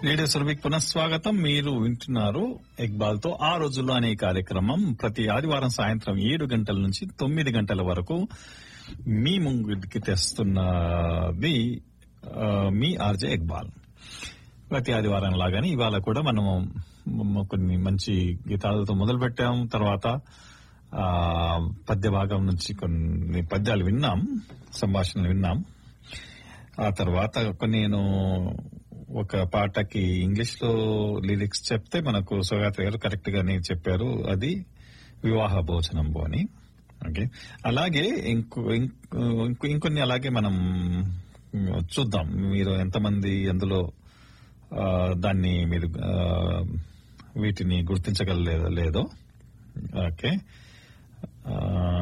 radio సురభికి పునఃస్వాగతం మీరు వింటున్నారు ఇక్బాల్ తో ఆ రోజుల్లో అనే ఈ కార్యక్రమం ప్రతి ఆదివారం సాయంత్రం ఏడు గంటల నుంచి తొమ్మిది గంటల వరకు మీ ముందుకి తెస్తున్నది ఆ, మీ ఆర్జే ఇక్బాల్ ప్రతి ఆదివారం లాగానే ఇవాళ కూడా మనము మ- కొన్ని మంచి గీతాలతో మొదలు పెట్టాం తర్వాత ఆ పద్య భాగం నుంచి కొన్ని పద్యాలు విన్నాం సంభాషణలు విన్నాం ఆ తర్వాత ఒక నేను ఒక పాటకి ఇంగ్లీష్ లో లిరిక్స్ చెప్తే మనకు సుగాత్రి గారు కరెక్ట్ గానే చెప్పారు అది వివాహ భోజనం అని ఓకే అలాగే ఇంకో ఇంకో- ఇంకో- ఇంకొన్ని అలాగే మనం చూద్దాం మీరు ఎంతమంది అందులో ఆ, దాన్ని మీరు ఆ, వీటిని గుర్తించగలలేదో లేదో ఓకే ఆ,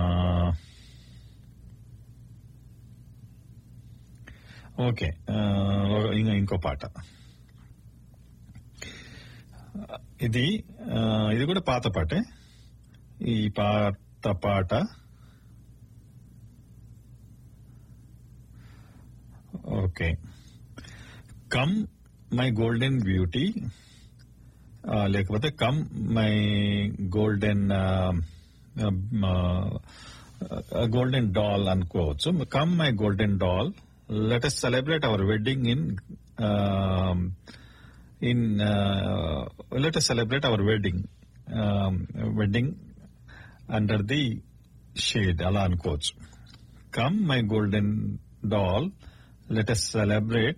ఓకే ఆ, ఇంకో- ఇంకో పాట ఇది ఆ, ఇది కూడా పాత పాటే ఈ పాత పాట okay come my golden beauty లేకపోతే come my golden golden doll అనుకోవచ్చు come my golden doll let us celebrate our wedding in in let us celebrate our wedding wedding under the shade అలా అనుకోవచ్చు come my golden doll let us celebrate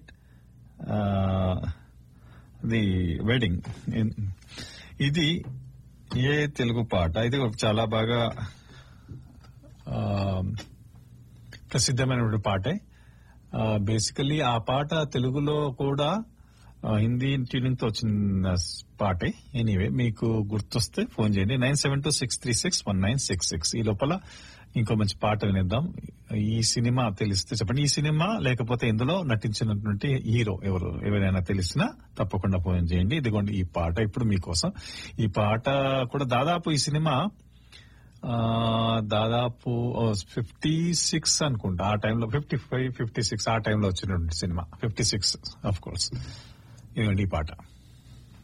the wedding ఇది ఏ తెలుగు పాట ఇది ఒక చాలా బాగా ఆ, ప్రసిద్ధమైనటువంటి పాటే బేసికల్లీ ఆ పాట తెలుగులో కూడా ఆ, హిందీ ట్యూనింగ్ తో వచ్చిన స్- పాటే ఎనీవే మీకు గుర్తొస్తే ఫోన్ చేయండి nine seven two six three six one nine six six ఈ లోపల ఇంకో మంచి పాట వినిద్దాం ఈ సినిమా తెలిస్తే చెప్పండి ఈ సినిమా లేకపోతే ఇందులో నటించినటువంటి హీరో ఎవరు ఎవరైనా తెలిసినా తప్పకుండా ఫోన్ చేయండి ఇదిగోండి ఈ పాట ఇప్పుడు మీకోసం ఈ పాట కూడా దాదాపు ఈ సినిమా ఆ, దాదాపు ఫిఫ్టీ సిక్స్ అనుకుంటా ఆ టైంలో ఫిఫ్టీ ఫైవ్ ఫిఫ్టీ సిక్స్ ఆ టైంలో వచ్చినటువంటి సినిమా ఫిఫ్టీ సిక్స్ ఆఫ్ కోర్స్ ఇదిగోండి ఈ పాట